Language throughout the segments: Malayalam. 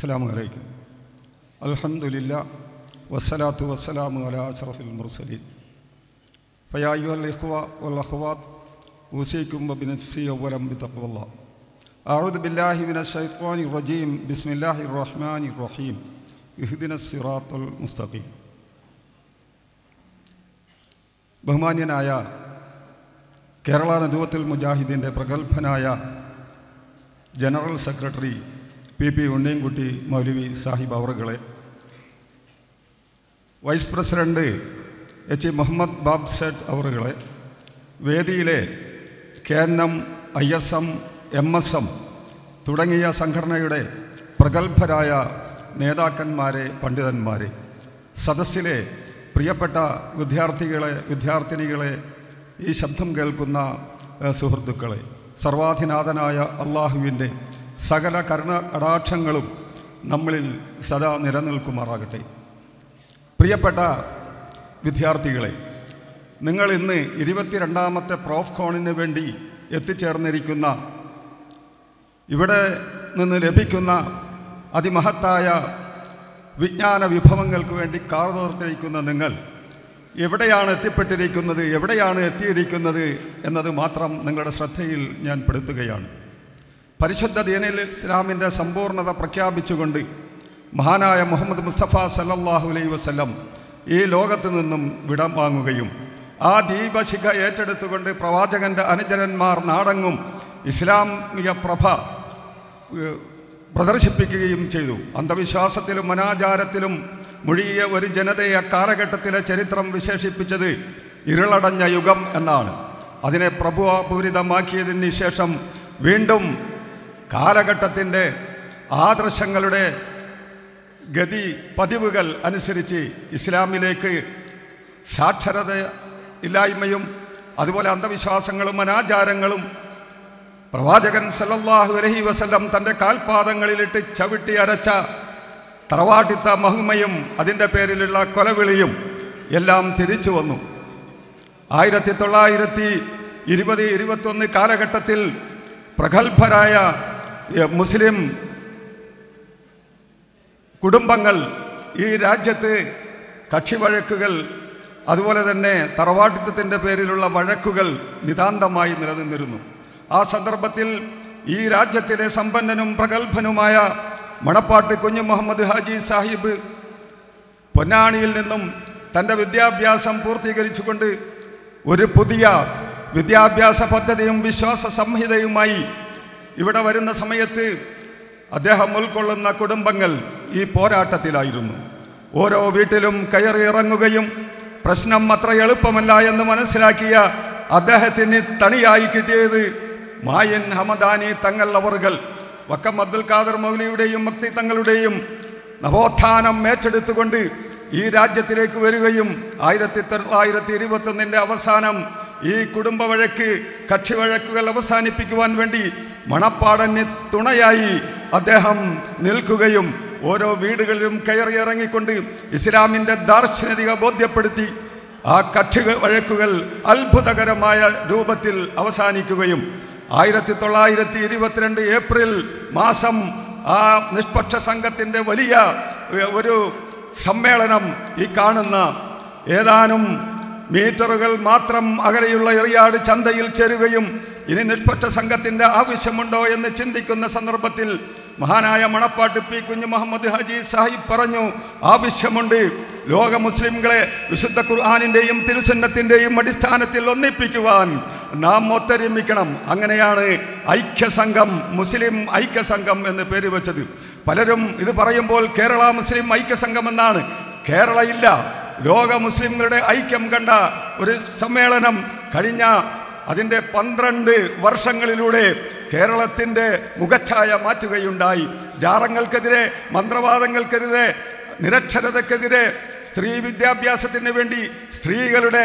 അസ്സാം വലൈക്കും അൽഹംദുലില്ലാ വസ്സലാത്തു വസ്സലാമു അലാ അഷ്റഫിൽ മുർസലീൻ ഫയാ അയ്യുഹൽ ഇഖ്വ വൽ അഖ്വാത്ത് ഊസിക്കും ബിനഫ്സി അവലം ബിതഖ്വല്ലാ أعوذ بالله من الشيطان الرجيم بسم الله الرحمن الرحيم اهدنا الصراط المستقيم ബഹുമാന്യനായ കേരള നദുവത്തിൽ മുജാഹിദിൻ്റെ പ്രഗത്ഭനായ general secretary P P Unniyankutty മൗലവി സാഹിബ് അവറുകളെ vice president H Muhammad Bab Sait അവറുകളെ വേദിയിലെ K N M I S M M S M തുടങ്ങിയ സംഘടനയുടെ പ്രഗത്ഭരായ നേതാക്കന്മാരെ പണ്ഡിതന്മാരെ സദസ്സിലെ പ്രിയപ്പെട്ട വിദ്യാർത്ഥികളെ വിദ്യാർത്ഥിനികളെ ഈ ശബ്ദം കേൾക്കുന്ന ഏഹ്, സുഹൃത്തുക്കളെ സർവാധിനാഥനായ അള്ളാഹുവിൻ്റെ സകല കരുണ കടാക്ഷങ്ങളും നമ്മളിൽ സദാ നിലനിൽക്കുമാറാകട്ടെ പ്രിയപ്പെട്ട വിദ്യാർത്ഥികളെ നിങ്ങൾ ഇന്ന് ഇരുപത്തിരണ്ടാമത്തെ പ്രോഫ് കോണിന് വേണ്ടി എത്തിച്ചേർന്നിരിക്കുന്ന ഇവിടെ നിന്ന് ലഭിക്കുന്ന അതിമഹത്തായ വിജ്ഞാന വിഭവങ്ങൾക്ക് വേണ്ടി കാർന്നോർത്തിരിക്കുന്ന നിങ്ങൾ എവിടെയാണ് എത്തിപ്പെട്ടിരിക്കുന്നത് എവിടെയാണ് എത്തിയിരിക്കുന്നത് എന്നത് മാത്രം നിങ്ങളുടെ ശ്രദ്ധയിൽ ഞാൻ പെടുത്തുകയാണ് പരിശുദ്ധ ദീനിൽ ഇസ്ലാമിൻ്റെ സമ്പൂർണ്ണത പ്രഖ്യാപിച്ചുകൊണ്ട് മഹാനായ മുഹമ്മദ് മുസ്തഫ സല്ലല്ലാഹു അലൈഹി വസല്ലം ഈ ലോകത്ത് നിന്നും വിടം വാങ്ങുകയും ആ ദീപശിഖ ഏറ്റെടുത്തുകൊണ്ട് പ്രവാചകന്റെ അനുചരന്മാർ നാടങ്ങും ഇസ്ലാമിക പ്രഭ ഏഹ്, പ്രദർശിപ്പിക്കുകയും ചെയ്തു അന്ധവിശ്വാസത്തിലും അനാചാരത്തിലും മുഴുകിയ ഒരു ജനതയെ കാലഘട്ടത്തിലെ ചരിത്രം വിശേഷിപ്പിച്ചത് ഇരുളടഞ്ഞ യുഗം എന്നാണ് അതിനെ പ്രഭുപൂരിതമാക്കിയതിന് ശേഷം വീണ്ടും കാലഘട്ടത്തിൻ്റെ ആദർശങ്ങളുടെ ഗതി പതിവുകൾ അനുസരിച്ച് ഇസ്ലാമിലേക്ക് സാക്ഷരത ഇല്ലായ്മയും അതുപോലെ അന്ധവിശ്വാസങ്ങളും അനാചാരങ്ങളും പ്രവാചകൻ സല്ലല്ലാഹു അലൈഹി വസല്ലം തൻ്റെ കാൽപാദങ്ങളിലിട്ട് ചവിട്ടി അരച്ച തറവാട്ടിത്ത മഹിമയും അതിൻ്റെ പേരിലുള്ള കൊലവിളിയും എല്ലാം തിരിച്ചു വന്നു ആയിരത്തി തൊള്ളായിരത്തി ഇരുപത് ഇരുപത്തൊന്ന് കാലഘട്ടത്തിൽ പ്രഗത്ഭരായ എ, മുസ്ലിം കുടുംബങ്ങൾ ഈ രാജ്യത്ത് കക്ഷി വഴക്കുകൾ അതുപോലെ തന്നെ തറവാട്ടിത്തത്തിൻ്റെ പേരിലുള്ള വഴക്കുകൾ നിതാന്തമായി നിലനിന്നിരുന്നു ആ സന്ദർഭത്തിൽ ഈ രാജ്യത്തിലെ സമ്പന്നനും പ്രഗത്ഭനുമായ മണപ്പാട്ട് കുഞ്ഞു മുഹമ്മദ് ഹാജി സാഹിബ് പൊന്നാണിയിൽ നിന്നും തൻ്റെ വിദ്യാഭ്യാസം പൂർത്തീകരിച്ചുകൊണ്ട് ഒരു പുതിയ വിദ്യാഭ്യാസ പദ്ധതിയും വിശ്വാസ സംഹിതയുമായി ഇവിടെ വരുന്ന സമയത്ത് അദ്ദേഹം ഉൾക്കൊള്ളുന്ന കുടുംബങ്ങൾ ഈ പോരാട്ടത്തിലായിരുന്നു ഓരോ വീട്ടിലും കയറി ഇറങ്ങുകയും പ്രശ്നം അത്ര എളുപ്പമല്ല എന്ന് മനസ്സിലാക്കിയ അദ്ദേഹത്തിന് തണിയായി കിട്ടിയത് മായൻ ഹമദാനി തങ്ങൾ അവറുകൾ വക്കം അബ്ദുൽ ഖാദർ മൗലിയുടെയും മക്തി തങ്ങളുടെയും നവോത്ഥാനം ഏറ്റെടുത്തുകൊണ്ട് ഈ രാജ്യത്തിലേക്ക് വരികയും ആയിരത്തി തൊള്ളായിരത്തി ഇരുപത്തൊന്നിൻ്റെ അവസാനം ഈ കുടുംബ വഴക്ക് കക്ഷി വഴക്കുകൾ അവസാനിപ്പിക്കുവാൻ വേണ്ടി മണപ്പാടന് തുണയായി അദ്ദേഹം നിൽക്കുകയും ഓരോ വീടുകളിലും കയറി ഇറങ്ങിക്കൊണ്ട് ഇസ്ലാമിൻ്റെ ദാർശനിക ബോധ്യപ്പെടുത്തി ആ കക്ഷി വഴക്കുകൾ അത്ഭുതകരമായ രൂപത്തിൽ അവസാനിക്കുകയും ആയിരത്തി തൊള്ളായിരത്തി ഇരുപത്തിരണ്ട് ഏപ്രിൽ മാസം ആ നിഷ്പക്ഷ സംഘത്തിൻ്റെ വലിയ ഏ, ഒരു സമ്മേളനം ഈ കാണുന്ന ഏതാനും മീറ്ററുകൾ മാത്രം അകലെയുള്ള എറിയാട് ചന്തയിൽ ചേരുകയും ഇനി നിഷ്പക്ഷ സംഘത്തിൻ്റെ ആവശ്യമുണ്ടോ എന്ന് ചിന്തിക്കുന്ന സന്ദർഭത്തിൽ മഹാനായ മണപ്പാട്ട് പി കുഞ്ഞു മുഹമ്മദ് ഹാജി സാഹിബ് പറഞ്ഞു ആവശ്യമുണ്ട് ലോക മുസ്ലിംകളെ വിശുദ്ധ ഖുർആാനിൻ്റെയും തിരുസന്നത്തിൻ്റെയും അടിസ്ഥാനത്തിൽ ഒന്നിപ്പിക്കുവാൻ നാം ഒത്തൊരുമിക്കണം അങ്ങനെയാണ് ഐക്യസംഘം മുസ്ലിം ഐക്യസംഘം എന്ന് പേര് വെച്ചത് പലരും ഇത് പറയുമ്പോൾ കേരള മുസ്ലിം ഐക്യസംഘം എന്നാണ് കേരള ഇല്ല ലോക മുസ്ലിംകളുടെ ഐക്യം കണ്ട ഒരു സമ്മേളനം കഴിഞ്ഞ അതിൻ്റെ പന്ത്രണ്ട് വർഷങ്ങളിലൂടെ കേരളത്തിൻ്റെ മുഖച്ഛായ മാറ്റുകയുണ്ടായി ജാറങ്ങൾക്കെതിരെ മന്ത്രവാദങ്ങൾക്കെതിരെ നിരക്ഷരതക്കെതിരെ സ്ത്രീ വിദ്യാഭ്യാസത്തിന് വേണ്ടി സ്ത്രീകളുടെ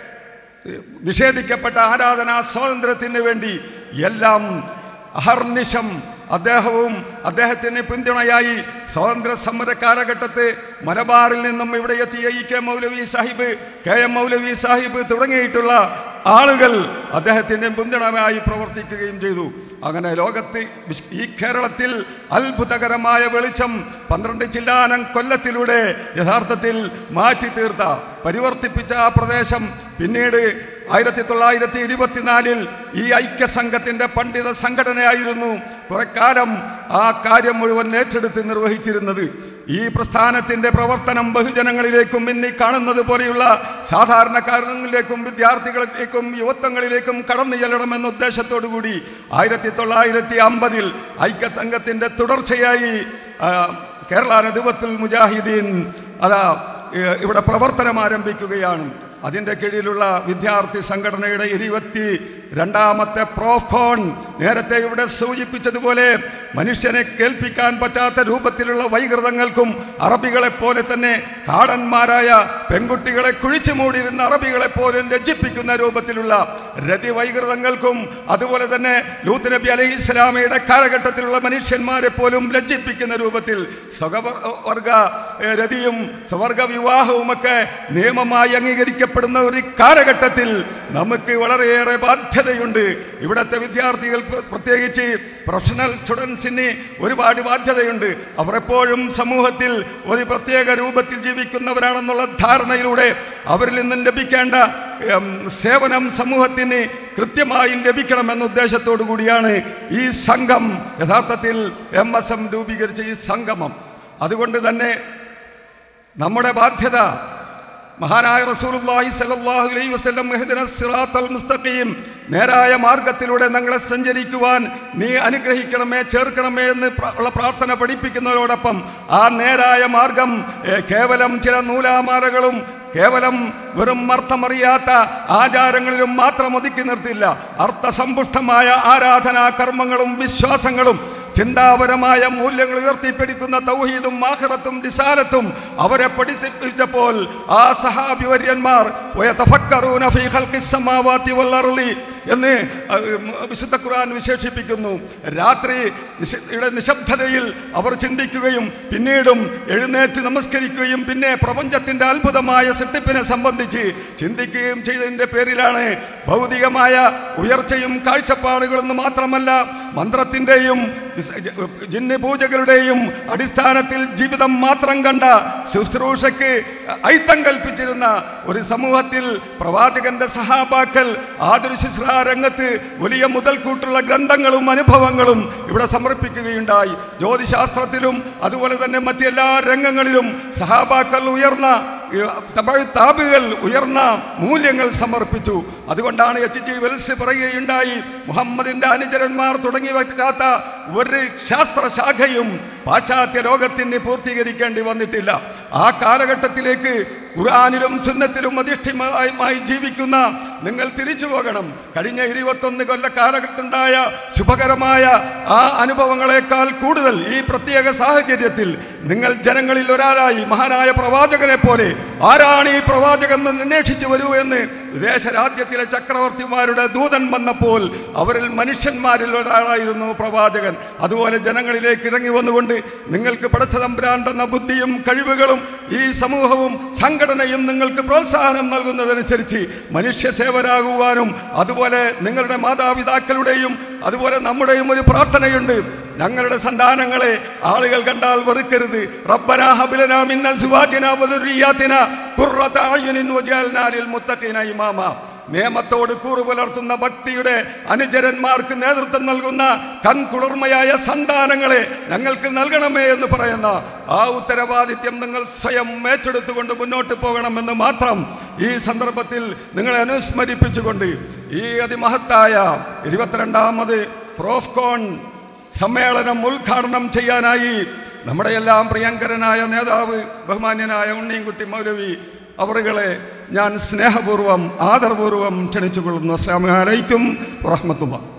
നിഷേധിക്കപ്പെട്ട ആരാധനാ സ്വാതന്ത്ര്യത്തിന് വേണ്ടി എല്ലാം അഹർനിശം അദ്ദേഹവും അദ്ദേഹത്തിന് പിന്തുണയായി സ്വാതന്ത്ര്യ സമര കാലഘട്ടത്തെ മലബാറിൽ നിന്നും ഇവിടെ എത്തിയ ഇ കെ മൗലവി സാഹിബ് കെ എം മൗലവി സാഹിബ് തുടങ്ങിയിട്ടുള്ള ആളുകൾ അദ്ദേഹത്തിൻ്റെ പിന്തുണയായി പ്രവർത്തിക്കുകയും ചെയ്തു അങ്ങനെ ലോകത്ത് വിശ്- ഈ കേരളത്തിൽ അത്ഭുതകരമായ വെളിച്ചം പന്ത്രണ്ട് ചില്ലാനം കൊല്ലത്തിലൂടെ യഥാർത്ഥത്തിൽ മാറ്റി തീർത്ത പരിവർത്തിപ്പിച്ച ആ പ്രദേശം പിന്നീട് ആയിരത്തി തൊള്ളായിരത്തി ഇരുപത്തിനാലിൽ ഈ ഐക്യസംഘത്തിൻ്റെ പണ്ഡിത സംഘടനയായിരുന്നു കുറെക്കാലം ആ കാര്യം മുഴുവൻ ഏറ്റെടുത്ത് നിർവഹിച്ചിരുന്നത് ഈ പ്രസ്ഥാനത്തിൻ്റെ പ്രവർത്തനം ബഹുജനങ്ങളിലേക്കും ഇന്ന് ഈ കാണുന്നത് പോലെയുള്ള സാധാരണക്കാരങ്ങളിലേക്കും വിദ്യാർത്ഥികളിലേക്കും യുവത്വങ്ങളിലേക്കും കടന്നു ചെല്ലണമെന്ന ഉദ്ദേശത്തോടു കൂടി ആയിരത്തി തൊള്ളായിരത്തി അമ്പതിൽ ഐക്യസംഘത്തിൻ്റെ തുടർച്ചയായി ആ, കേരള നദിവത്തുൽ മുജാഹിദീൻ അതാ ഏ, ഇവിടെ പ്രവർത്തനം ആരംഭിക്കുകയാണ് അതിൻ്റെ കീഴിലുള്ള വിദ്യാർത്ഥി സംഘടനയുടെ ഇരുപത്തി രണ്ടാമത്തെ പ്രോഫോൺ നേരത്തെ ഇവിടെ സൂചിപ്പിച്ചതുപോലെ മനുഷ്യനെ കേൾപ്പിക്കാൻ പറ്റാത്ത രൂപത്തിലുള്ള വൈകൃതങ്ങൾക്കും അറബികളെ പോലെ തന്നെ കാടന്മാരായ പെൺകുട്ടികളെ കുഴിച്ചു മൂടിയിരുന്ന അറബികളെ പോലും ലജ്ജിപ്പിക്കുന്ന രൂപത്തിലുള്ള രതി വൈകൃതങ്ങൾക്കും അതുപോലെ തന്നെ ലൂത്ത് നബി അലൈഹി ഇസ്ലാമയുടെ കാലഘട്ടത്തിലുള്ള മനുഷ്യന്മാരെ പോലും ലജ്ജിപ്പിക്കുന്ന രൂപത്തിൽ സ്വവർഗ രതിയും സ്വവർഗ വിവാഹവുമൊക്കെ നിയമമായി അംഗീകരിക്കപ്പെടുന്ന ഒരു കാലഘട്ടത്തിൽ നമുക്ക് വളരെയേറെ ബാധ്യതയുണ്ട് ഇവിടുത്തെ വിദ്യാർത്ഥികൾ പ്ര- പ്രത്യേകിച്ച് പ്രൊഫഷണൽ സ്റ്റുഡൻസിന് ഒരുപാട് ബാധ്യതയുണ്ട് അവർ എപ്പോഴും സമൂഹത്തിൽ ഒരു പ്രത്യേക രൂപത്തിൽ ജീവിക്കുന്നവരാണെന്നുള്ള ധാരണയിലൂടെ അവരിൽ നിന്നും ലഭിക്കേണ്ട ഉം, സേവനം സമൂഹത്തിന് കൃത്യമായി ലഭിക്കണമെന്ന ഉദ്ദേശത്തോടു കൂടിയാണ് ഈ സംഘം യഥാർത്ഥത്തിൽ എം എസ് എം രൂപീകരിച്ച ഈ സംഗമം അതുകൊണ്ട് തന്നെ നമ്മുടെ ബാധ്യത മഹാനായ റസൂലുള്ളാഹി സ്വല്ലല്ലാഹു അലൈഹി വസല്ലം ഇഹ്ദിന സിറാത്തൽ മുസ്തഖീം നേരായ മാർഗത്തിലൂടെ ഞങ്ങളെ സഞ്ചരിക്കുവാൻ നീ അനുഗ്രഹിക്കണമേ ചേർക്കണമേ എന്ന് പ്ര- ഉള്ള പ്രാർത്ഥന പഠിപ്പിക്കുന്നതോടൊപ്പം ആ നേരായ മാർഗം ഏ, കേവലം ചില നൂലാമാലകളും കേവലം വെറും അർത്ഥമറിയാത്ത ആചാരങ്ങളിലും മാത്രം ഒതുക്കി നിർത്തില്ല അർത്ഥസമ്പുഷ്ടമായ ആരാധനാ കർമ്മങ്ങളും വിശ്വാസങ്ങളും ചിന്താപരമായ മൂല്യങ്ങൾ ഉയർത്തിപ്പിടിക്കുന്ന തൗഹീദും മാഹിറത്തും രിസാലത്തും അവരെ പഠിപ്പിച്ചപ്പോൾ ആ സഹാബിവര്യന്മാർ വയതഫക്കറൂന ഫീ ഖൽഖിസ് സമാവാതി വൽ അർളി എന്ന് അഹ് വിശുദ്ധ ഖുർആൻ വിശേഷിപ്പിക്കുന്നു രാത്രി നിശ- യുടെ നിശബ്ദതയിൽ അവർ ചിന്തിക്കുകയും പിന്നീടും എഴുന്നേറ്റ് നമസ്കരിക്കുകയും പിന്നെ പ്രപഞ്ചത്തിൻ്റെ അത്ഭുതമായ സൃഷ്ടിപ്പിനെ സംബന്ധിച്ച് ചിന്തിക്കുകയും ചെയ്തതിൻ്റെ പേരിലാണ് ഭൗതികമായ ഉയർച്ചയും കാഴ്ചപ്പാടുകളെന്ന് മാത്രമല്ല മന്ത്രത്തിൻ്റെയും ജിന്ന് പൂജകളുടെയും അടിസ്ഥാനത്തിൽ ജീവിതം മാത്രം കണ്ട ശുശ്രൂഷയ്ക്ക് ഐത്തം കൽപ്പിച്ചിരുന്ന ഒരു സമൂഹത്തിൽ പ്രവാചകന്റെ സഹാബാക്കൾ ആതുര ശുശ്രൂഷ രംഗത്ത് വലിയ മുതൽക്കൂട്ടുള്ള ഗ്രന്ഥങ്ങളും അനുഭവങ്ങളും ഇവിടെ സമർപ്പിക്കുകയുണ്ടായി ജ്യോതിശാസ്ത്രത്തിലും അതുപോലെ തന്നെ മറ്റെല്ലാ രംഗങ്ങളിലും സഹാബാക്കൾ ഉയർന്ന ഏഹ്, തമിഴ് താബുകൾ ഉയർന്ന മൂല്യങ്ങൾ സമർപ്പിച്ചു അതുകൊണ്ടാണ് എച്ച് ജി വെൽസ് പറയുകയുണ്ടായി മുഹമ്മദിന്റെ അനുചരന്മാർ തുടങ്ങി വെക്കാത്ത ഒരു ശാസ്ത്രശാഖയും പാശ്ചാത്യ ലോകത്തിന് പൂർത്തീകരിക്കേണ്ടി വന്നിട്ടില്ല ആ കാലഘട്ടത്തിലേക്ക് ഖുർആാനിലും സുന്നത്തിലും അധിഷ്ഠിതമായി ജീവിക്കുന്ന നിങ്ങൾ തിരിച്ചു പോകണം കഴിഞ്ഞ ഇരുപത്തൊന്ന് കൊല്ല കാലഘട്ടമുണ്ടായ ശുഭകരമായ ആ അനുഭവങ്ങളെക്കാൾ കൂടുതൽ ഈ പ്രത്യേക സാഹചര്യത്തിൽ നിങ്ങൾ ജനങ്ങളിൽ ഒരാളായി മഹാനായ പ്രവാചകനെ പോലെ ആരാണ് ഈ പ്രവാചകൻ എന്ന് അന്വേഷിച്ചു വരൂ എന്ന് വിദേശ രാജ്യത്തിലെ ചക്രവർത്തിമാരുടെ ദൂതൻ വന്നപ്പോൾ അവരിൽ മനുഷ്യന്മാരിൽ ഒരാളായിരുന്നു പ്രവാചകൻ അതുപോലെ ജനങ്ങളിലേക്ക് ഇറങ്ങി വന്നുകൊണ്ട് നിങ്ങൾക്ക് പടച്ചതമ്പുരാൻ തന്ന ബുദ്ധിയും കഴിവുകളും ഈ സമൂഹവും സംഘടനയും നിങ്ങൾക്ക് പ്രോത്സാഹനം നൽകുന്നതനുസരിച്ച് മനുഷ്യ സേവരാകുവാനും അതുപോലെ നിങ്ങളുടെ മാതാപിതാക്കളുടെയും അതുപോലെ നമ്മുടെയും ഒരു പ്രാർത്ഥനയുണ്ട് ഞങ്ങളുടെ സന്താനങ്ങളെ ആളുകൾ കണ്ടാൽ വെറുക്കരുത് റബ്ബനാ ഹബ്ലനാ മിൻ അസ്വാജിനാ വദുർരിയാതിനാ ഖുർറത അയ്യുനിൻ വജഅൽനാ ലിൽ മുത്തഖീന ഇമാമ നിയമത്തോട് കൂറു പുലർത്തുന്ന ഭക്തിയുടെ അനുചരന്മാർക്ക് നേതൃത്വം നൽകുന്ന കൺകുളിർമയായ സന്താനങ്ങളെ ഞങ്ങൾക്ക് നൽകണമേ എന്ന് പറയുന്ന ആ ഉത്തരവാദിത്യം നിങ്ങൾ സ്വയം ഏറ്റെടുത്തുകൊണ്ട് മുന്നോട്ട് പോകണമെന്ന് മാത്രം ഈ സന്ദർഭത്തിൽ നിങ്ങളെ അനുസ്മരിപ്പിച്ചുകൊണ്ട് ഈ അതിമഹത്തായ ഇരുപത്തിരണ്ടാമത് പ്രോഫ്കോൺ സമ്മേളനം ഉദ്ഘാടനം ചെയ്യാനായി നമ്മുടെ എല്ലാം പ്രിയങ്കരനായ നേതാവ് ബഹുമാന്യനായ ഉണ്ണിയൻകുട്ടി മൗലവി അവറുകളെ ഞാൻ സ്നേഹപൂർവ്വം ആദരപൂർവ്വം ക്ഷണിച്ചുകൊള്ളുന്നു അസ്ലാമലൈക്കും വറഹമത്തുള്ള